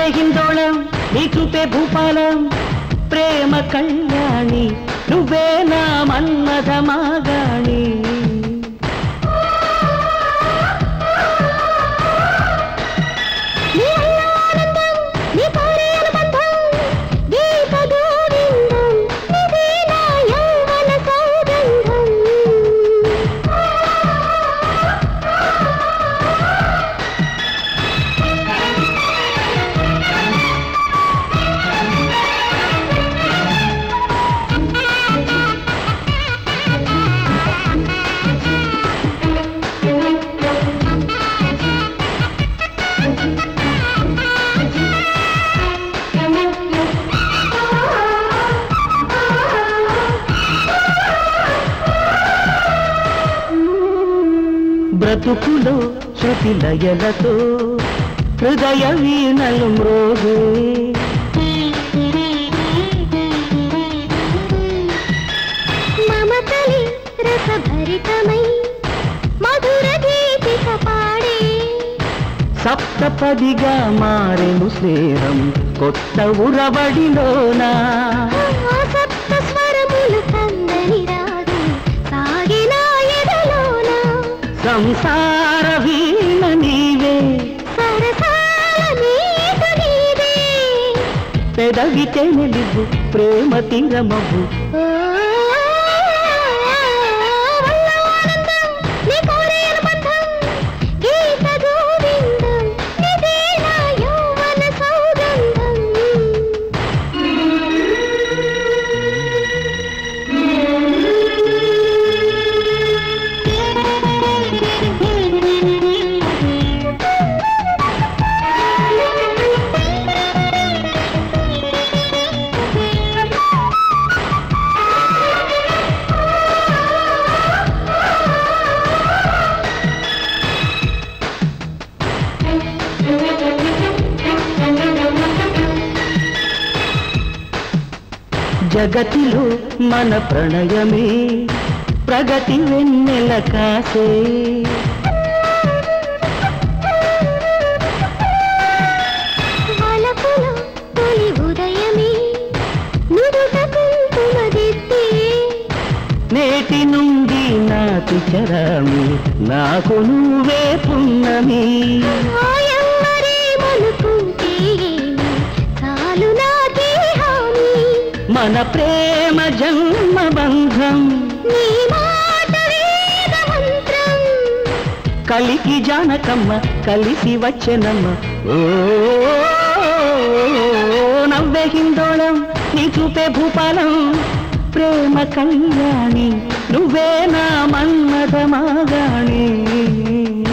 నవ్వే హిందోళం నీ చూపే భూపాలం ప్రేమ కళ్యాణి నువ్వే నా మన్మథ మాగాణి నీ వల్ల ఆనందం నీ కోరే అనుబంధం గీత గోవిందం నిదే నా యౌవన సౌగంధం బ్రతుకులో శృతి లయలతో హృదయ వీణలు మ్రోగే మమతలి రసభరితమై మధుర గీతిక పాడే సప్తపదిగా మారెను స్నేహం కొత్త ఉరవడిలోనా ఆ సప్త స్వరములు కందని రాదు సాగిన ఎదలోన సంసార వీణ నీవే సరసాల నీకు నీదే పెదవితే నిలువు ప్రేమ తీరమవు ఓ వల్ల ఆనందం నీ కోరే అనుబంధం గీత గోవిందం నిదే నా యౌవన సౌగంధం జగతిలో మన ప్రణయమే ప్రగతి వెన్నెల కాసే వలపుల తొలి ఉదయమే నుదుట కుంకుమదిద్దే నేటి నుండి నాటి చరామి నాకు నువ్వే పున్నమి ఆయమ్మరే మనుకుంటే చాలు నాకే హామీ మన ప్రేమ జన్మ బంధం నీ మాట వేద మంత్రం కలికి జానకమ్మ కలిసి వచ్చనమ్మ ఓ నవ్వే హిందోళం నీ చూపే భూపాలం ప్రేమ కళ్యాణి నువ్వే నా మన్మథ మాగాణి